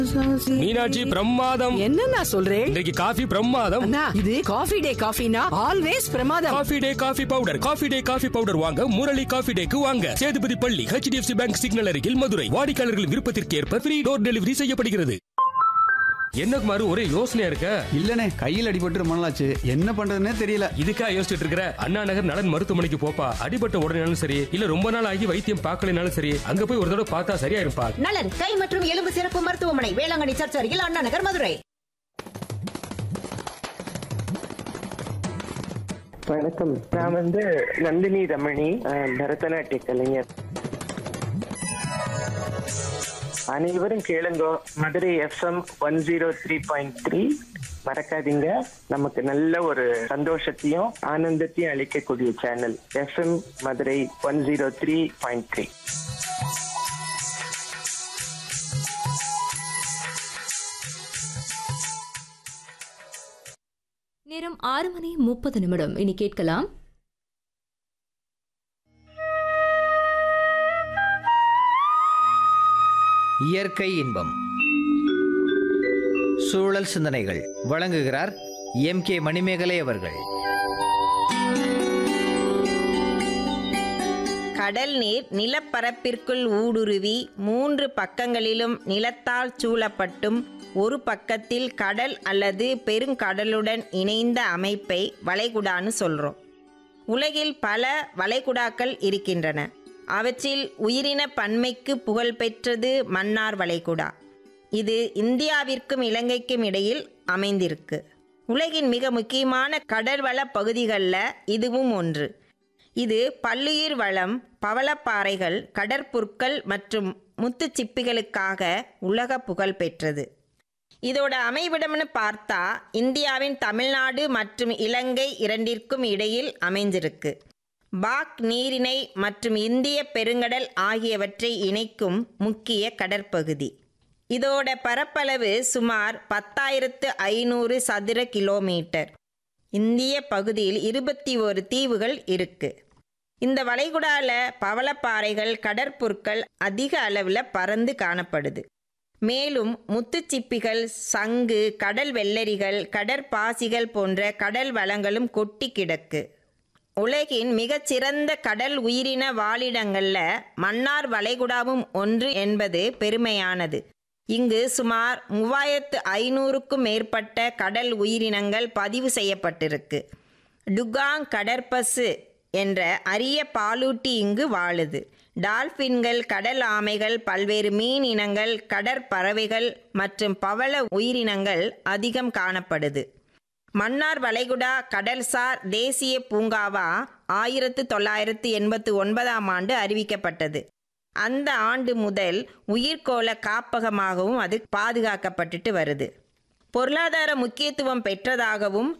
மீனாட்சி பிரமாதம் என்ன நான் சொல்றேன் இன்றைக்கு காஃபி பிரமாதம் அண்ணா இது காஃபி டே காஃபினா ஆல்வேஸ் பிரமாதம் Coffee Day coffee powder Coffee Day coffee powder வாங்க முரளி காஃபி டேக்கு வாங்க சேதுபதி பள்ளி ஹெச்டிஎஃப்சி பேங்க் சிக்னல் அருகில் மதுரை வாடிக்கையாளர்கள் விருப்பத்திற்கு ஏற்ப ஃப்ரீ டோர் டெலிவரி செய்யப்படுகிறது என்ன குமாரு ஒரே யோசனையா இருக்க இல்லனே கையில் அடிபட்டு ரொம்ப நாளாச்சு என்ன பண்றதுன்னே தெரியல இதுக்கா யோசிச்சுட்டு இருக்கிற அண்ணா நகர் நலன் மருத்துவமனைக்கு போப்பா அடிபட்ட உடனேனாலும் சரி இல்ல ரொம்ப நாள் ஆகி வைத்தியம் பார்க்கலனாலும் சரி அங்க போய் ஒரு தடவை பார்த்தா சரியா இருப்பா நலன் கை மற்றும் எலும்பு சிறப்பு மருத்துவமனை வேளாங்கண்ணி சர்ச் அருகில் அண்ணா நகர் மதுரை வணக்கம் நான் வந்து நந்தினி ரமணி அஹ், பரதநாட்டிய கலைஞர் அனைவரும் கேளுங்க Madurai FM one zero three point three மறக்காதீங்க நமக்கு நல்ல ஒரு சந்தோஷத்தையும் ஆனந்தத்தையும் அளிக்கக்கூடிய channel FM Madurai one zero three point three நேரம் ஆறு மணி முப்பது நிமிடம் இனி கேட்கலாம் இயற்கை இன்பம் சூழல் சிந்தனைகள் வழங்குகிறார் எம் கே மணிமேகலை அவர்கள் கடல் நீர் நிலப்பரப்பிற்குள் ஊடுருவி மூன்று பக்கங்களிலும் நிலத்தால் சூழப்பட்டும் ஒரு பக்கத்தில் கடல் அல்லது பெருங்கடலுடன் இணைந்த அமைப்பை வளைகுடான்னு சொல்றோம் உலகில் பல வளைகுடாக்கள் இருக்கின்றன அவற்றில் உயிரின பன்மைக்கு புகழ்பெற்றது மன்னார் வளைகுடா இது இந்தியாவிற்கும் இலங்கைக்கும் இடையில் அமைந்திருக்கு உலகின் மிக முக்கியமான கடல்வள பகுதிகளில் இதுவும் ஒன்று இது பல்லுயிர் வளம் பவளப்பாறைகள் கடற்புற்கள் மற்றும் முத்துச்சிப்பிகளுக்காக உலக புகழ் பெற்றது இதோட அமைவிடம்னு பார்த்தா இந்தியாவின் தமிழ்நாடு மற்றும் இலங்கை இரண்டிற்கும் இடையில் அமைஞ்சிருக்கு பாக் நீரிணை மற்றும் இந்திய பெருங்கடல் ஆகியவற்றை இணைக்கும் முக்கிய கடற்பகுதி இதோட பரப்பளவு சுமார் பத்தாயிரத்து ஐநூறு சதுர கிலோமீட்டர் இந்திய பகுதியில் இருபத்தி ஒரு தீவுகள் இருக்கு இந்த வளைகுடால பவளப்பாறைகள் கடற்புற்கள் அதிக அளவில் பறந்து காணப்படுது மேலும் முத்துச்சிப்பிகள் சங்கு கடல் வெள்ளரிகள் கடற்பாசிகள் போன்ற கடல் வளங்களும் கொட்டி கிடக்கு உலகின் மிகச்சிறந்த கடல் உயிரின வாழிடங்கள்ல மன்னார் வளைகுடாவும் ஒன்று என்பது பெருமையானது இங்கு சுமார் மூவாயிரத்து ஐநூறுக்கும் மேற்பட்ட கடல் உயிரினங்கள் பதிவு செய்யப்பட்டிருக்கு டுகாங் கடற்பசு என்ற அரிய பாலூட்டி இங்கு வாழுது டால்பின்கள் கடல் ஆமைகள் பல்வேறு மீன் இனங்கள் கடற்பறவைகள் மற்றும் பவள உயிரினங்கள் அதிகம் காணப்படுது மன்னார் வளைகுடா கடல்சார் தேசிய பூங்காவா ஆயிரத்து தொள்ளாயிரத்து எண்பத்து ஒன்பதாம் ஆண்டு அறிவிக்கப்பட்டது அந்த ஆண்டு முதல் உயிர்கோள காப்பகமாகவும் அது பாதுகாக்கப்பட்டுட்டு வருது பொருளாதார முக்கியத்துவம் பெற்றதாகவும்